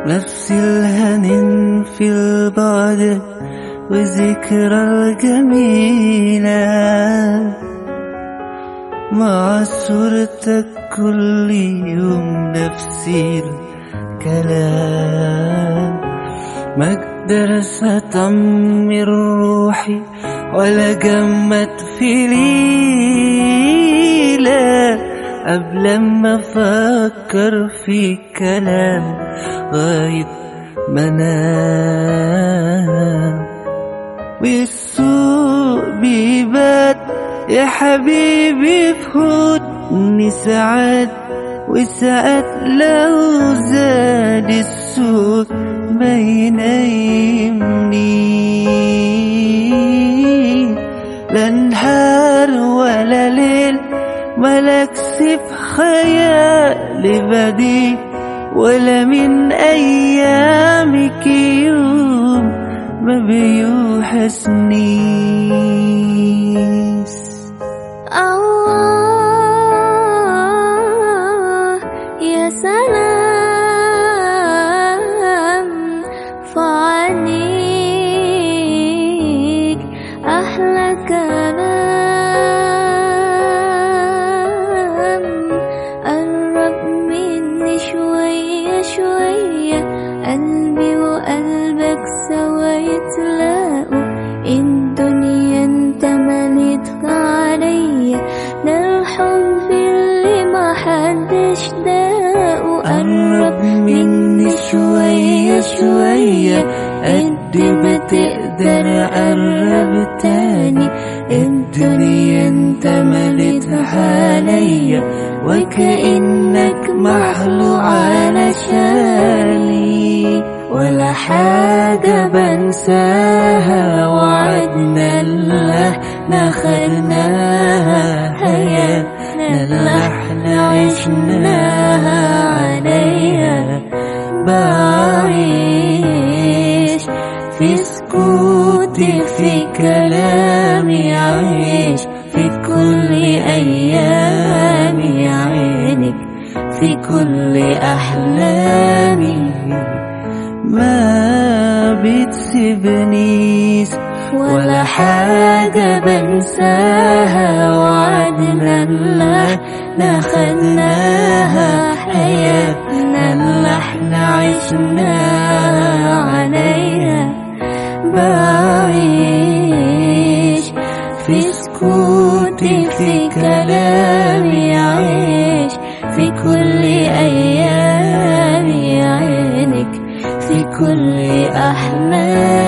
نفس الهن في البعد وذكرى الجميلة مع صورتك كل يوم نفس الكلام ما اقدرش اطمر روحي ولا جمد في ليلة قبل ما افكر في كلام غايب منام والسوق بيبات يا حبيبي في حضني ساعات وساعات لو زاد السوق ما ينيمني لا نهار ولا ليل ملكش في خيالي بديل ولا من أيامك يوم ما بيوحشنيش الله يا سلام فعنيك أحلى كلام قرب مني شوية شوية قلبي وقلبك سوا يتلاقوا الدنيا انت مليتها عليا ده الحب اللي ما حدش داقه قرب مني شوية شوية قد ما تقدر قرب تاني الدنيا انت مليتها عليا وكأنك مخلوق علشاني ولا حاجة بنساها وعدنا اللي احنا خدناها حياتنا اللي احنا عشناها عليا بعيش في سكوتي في كلامي عيش في كل أيامي عينك في كل أحلامي ما بتسيبنيش ولا حاجة بنساها وعدنا اللي احنا خدناها حياتنا اللي احنا عشناها عليها بعيش في سكوتي في كلامي عيش في كل أيامي عينك في كل أحلامي